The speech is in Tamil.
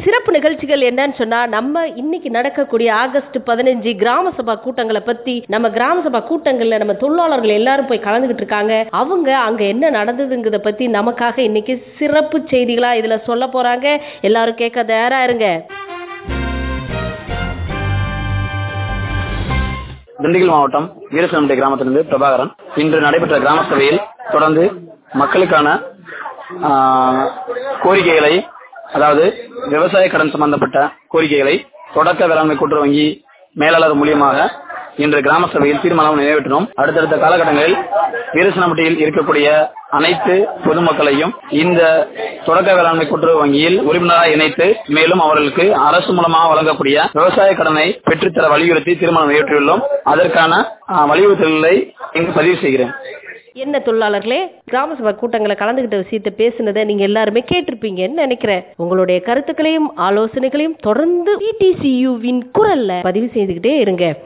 சிறப்பு நிகழ்ச்சிகள் என்னன்னு சொன்னா நம்ம இன்னைக்கு நடக்கக்கூடிய ஆகஸ்ட் பதினஞ்சு கிராம சபா கூட்டங்களை பத்தி நம்ம கிராம சபா கூட்டங்கள்ல நம்ம தொழிலாளர்கள் எல்லாரும் போய் கலந்துகிட்டு இருக்காங்க அவங்க அங்க என்ன நடந்ததுங்கிறத பத்தி நமக்காக இன்னைக்கு சிறப்பு செய்திகளா இதுல சொல்ல போறாங்க எல்லாரும் கேட்க தயாரா இருங்க திண்டுக்கல் மாவட்டம் வீரசிலம்பட்டி கிராமத்திலிருந்து பிரபாகரன் இன்று நடைபெற்ற கிராம சபையில் தொடர்ந்து மக்களுக்கான ஆஹ், கோரிக்கைகளை அதாவது விவசாய கடன் சம்பந்தப்பட்ட கோரிக்கைகளை தொடக்க வேளாண்மை கூட்டுறவு வங்கி மேலாளர் மூலியமாக இன்று கிராம சபையில் தீர்மானம் நிறைவேற்றினோம் அடுத்தடுத்த காலகட்டங்களில் வீரசிலம்பட்டியில் இருக்கக்கூடிய அனைத்து பொதுமக்களையும் இந்த தொடக்க வேளாண்மை கூட்டுறவு வங்கியில் உறுப்பினராக இணைத்து மேலும் அவர்களுக்கு அரசு மூலமாக வழங்கக்கூடிய விவசாய கடனை பெற்றுத்தர வலியுறுத்தி தீர்மானம் நிறைவேற்றியுள்ளோம் அதற்கான ஆஹ், வலியுறுத்தல்களை இங்கு பதிவு செய்கிறேன் என்ன தொழிலாளர்களே கிராம சபா கூட்டங்களை கலந்துகிட்ட விஷயத்த பேசுனதை நீங்க எல்லாருமே கேட்டிருப்பீங்கன்னு நினைக்கிறேன் உங்களுடைய கருத்துக்களையும் ஆலோசனைகளையும் தொடர்ந்து டிடிசியுவின் குரல்ல பதிவு செய்துகிட்டே இருங்க